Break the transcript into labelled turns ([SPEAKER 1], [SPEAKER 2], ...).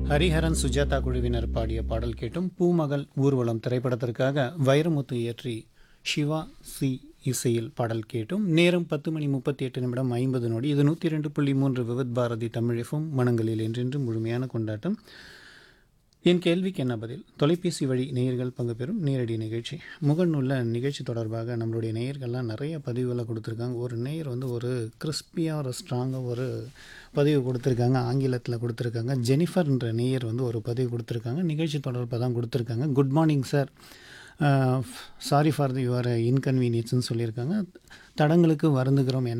[SPEAKER 1] ஹரிஹரன் சுஜாதா குழுவினர் பாடிய பாடல் கேட்டும் பூமகள் ஊர்வலம் திரைப்படத்திற்காக வைரமுத்து இயற்றி சிவா சி இசையில் பாடல் கேட்டும் நேரம் பத்து மணி முப்பத்தி எட்டு நிமிடம் ஐம்பது நொடி இது நூற்றி ரெண்டு புள்ளி மூன்று விவித் பாரதி தமிழிஃபும் மனங்களில் என்றென்று முழுமையான கொண்டாட்டம் என் கேள்விக்கு என்ன பதில் தொலைபேசி வழி நேயர்கள் பங்கு பெறும் நேரடி நிகழ்ச்சி முகநூல்ல நிகழ்ச்சி தொடர்பாக நம்மளுடைய நேயர்கள்லாம் நிறைய பதிவுகளை கொடுத்துருக்காங்க ஒரு நேயர் வந்து ஒரு கிறிஸ்பியாக ஒரு ஸ்ட்ராங்காக ஒரு பதிவு கொடுத்துருக்காங்க ஆங்கிலத்தில் கொடுத்துருக்காங்க ஜெனிஃபர்ன்ற நேயர் வந்து ஒரு பதிவு கொடுத்துருக்காங்க நிகழ்ச்சி தொடர்பாக தான் கொடுத்துருக்காங்க good morning sir sorry for the your இன்கன்வீனியன்ஸ்னு சொல்லியிருக்காங்க தடங்களுக்கு வருந்துகிறோம்